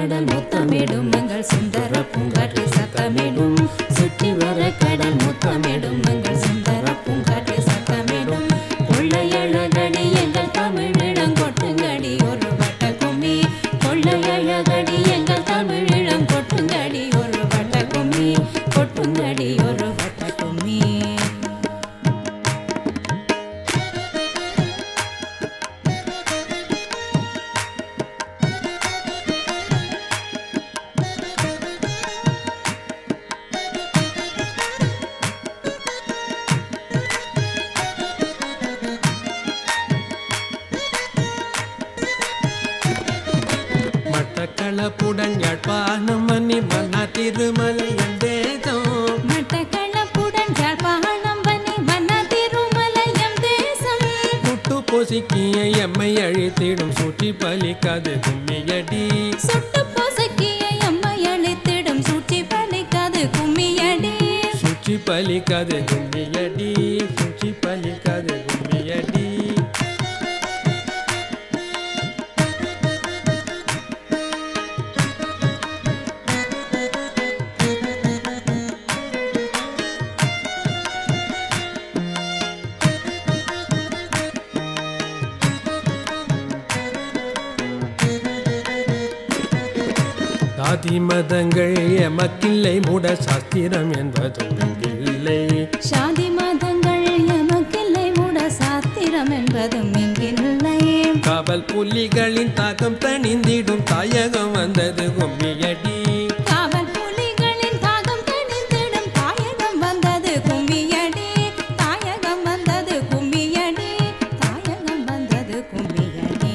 கடல் முத்தமிடும் எங்கள் சுந்தர பூங்காற்று சத்தமிடும் சுற்றி வர கடல் முத்தமிடும் எங்கள் சுந்தர பூங்காற்று சத்தமிடும் கொள்ளையழகடி எங்கள் தமிழிடம் கொட்டுங்கடி ஒரு வட்ட கும்மி கொள்ளையழகடி எங்கள் தமிழிடம் கொட்டுங்கடி ஒரு வட்ட கும்மி கொட்டுங்கடி ஒரு வட்ட கும்மி மட்டக்களப்புடன் யாழ்ப்பாணம் மன்னி மன்னா திருமலை தேசம் மட்டக்களப்புடன் யாழ்ப்பாணம் வன்னி மன்னா திருமலையம் தேசம் முட்டு பொசுக்கிய எம்மை அழித்திடும் சுற்றி பலிக்காது கும்மியடி சுட்டு பொசுக்கிய எம்மை அழித்திடும் சூழ்ச்சி பலிக்காது கும்மியடி சுற்றி பலிக்காது கும்மியடி சுற்றி பலிக்காது கும்மியடி சாதி மதங்கள் எமக்கில்லை மூட சாஸ்திரம் என்பதும் இங்கில்லை சாதி மதங்கள் எமக்கில்லை மூட சாத்திரம் என்பதும் இங்கில்லை காவல் புலிகளின் தாக்கம் தணிந்திடும் தாயகம் வந்தது கும்மியடி காவல் புலிகளின் தாகம் தணிந்திடும் தாயகம் வந்தது கும்மியடி தாயகம் வந்தது கும்மியடி தாயகம் வந்தது கும்மியடி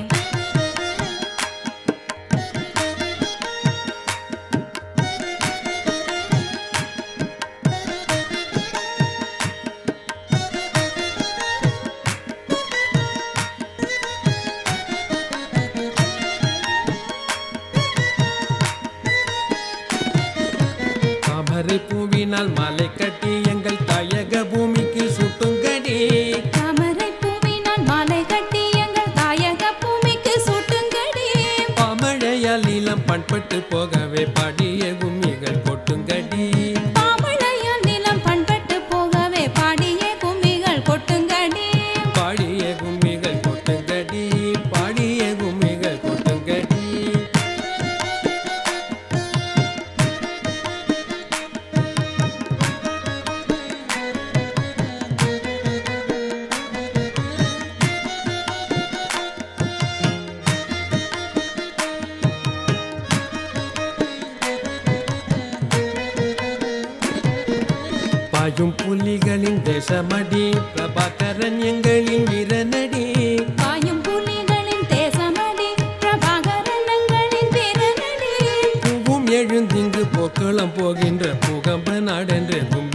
தாமரை பூவினால் மாலை கட்டி எங்கள் தாயக பூமிக்கு சுட்டுங்கடி தாமரை பூவினால் மாலை கட்டி எங்கள் தாயக பூமிக்கு சூட்டுங்கடி பாமழையால் நீளம் பண்பட்டு போகவே பாடிய கும்மிகள் கொட்டுங்கடி பாமழையால் நிலம் பண்பட்டு போகவே பாடிய கும்மிகள் கொட்டுங்கடி பாடிய கும்மிகள் கொட்டுங்கடி பாடிய கும்மிகள் கொட்டுங்கடி பாயும் புலிகளின் தேசமடி பிரபாகரன் எங்களின் வீரனடி பாயும் புலிகளின் தேசமடி பிரபாகரனங்களின் வீரனடி பூவும் எழுந்திங்கு போக்களம் போகின்ற பூகம்ப நாடென்று கும்மி